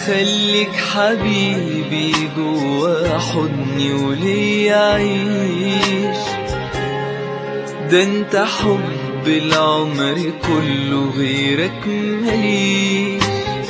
خليك حبيبي جوا حضني ولي عيش ده انت حب العمر كله غيرك مليش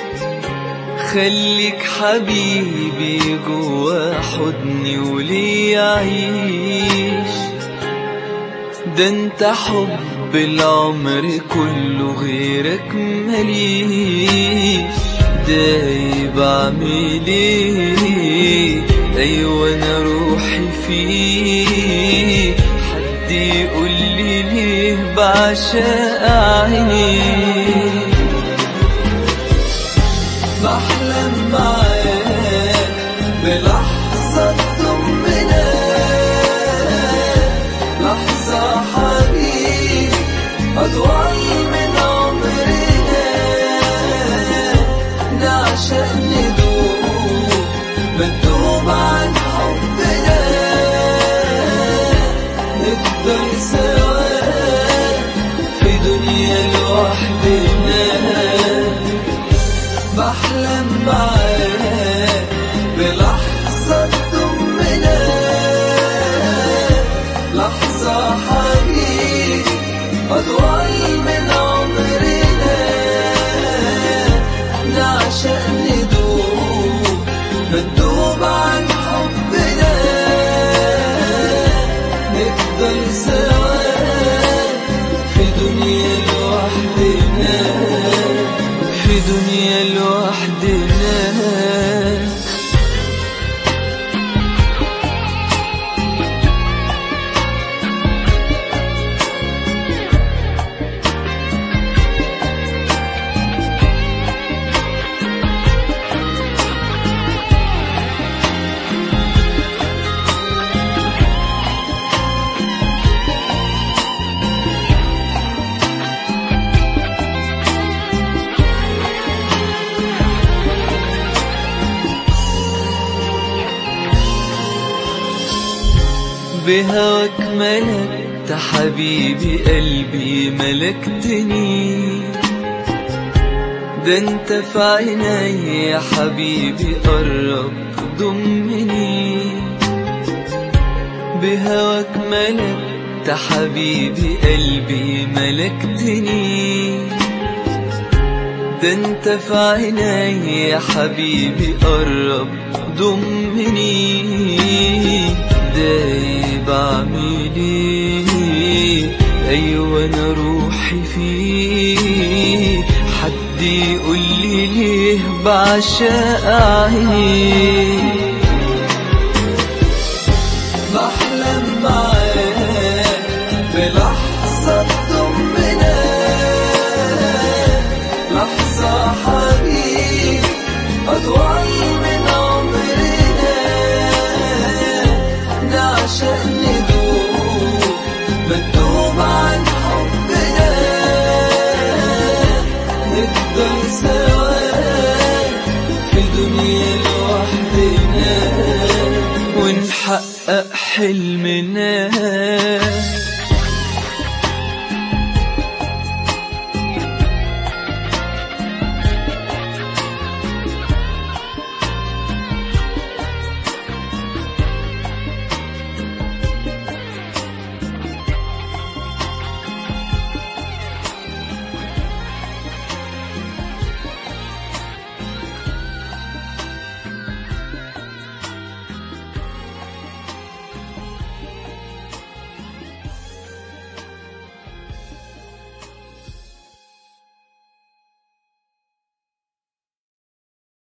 خليك حبيبي جوا حضني ولي عيش ده انت حب العمر كله غيرك مليش دايب اعمل ايه ايوه انا روحي فيه حد يقول لي ليه بعشق عينيه بحلم معاك بلحظة تطمنا لحظة حبيبي أطول من عمرنا نعشق ندوب بندوب عن حبنا نفضل سوا في دنيا لوحدنا بحلم معاك بلحظة تطمنا لحظة حبيبي أطول من عمرنا نعشق ندوب بندوب عن حبنا نفضل سوا في دنيا لوحدنا في دنيا لوحدنا بهواك ملكت حبيبي قلبي ملكتني ده انت في عيني يا حبيبي قرب ضمني بهواك ملكت حبيبي قلبي ملكتني ده انت في عيني يا حبيبي قرب ضمني دايب اعمل ايه ايوه انا روحي فيه حد يقول لي ليه بعشق عينيه بحلم معاك بلحظة تطمنا لحظة حبيبي أطول من عمرنا نعشق ندوب بندوب عن حبنا نفضل سوا في دنيا لوحدنا ونحقق حلم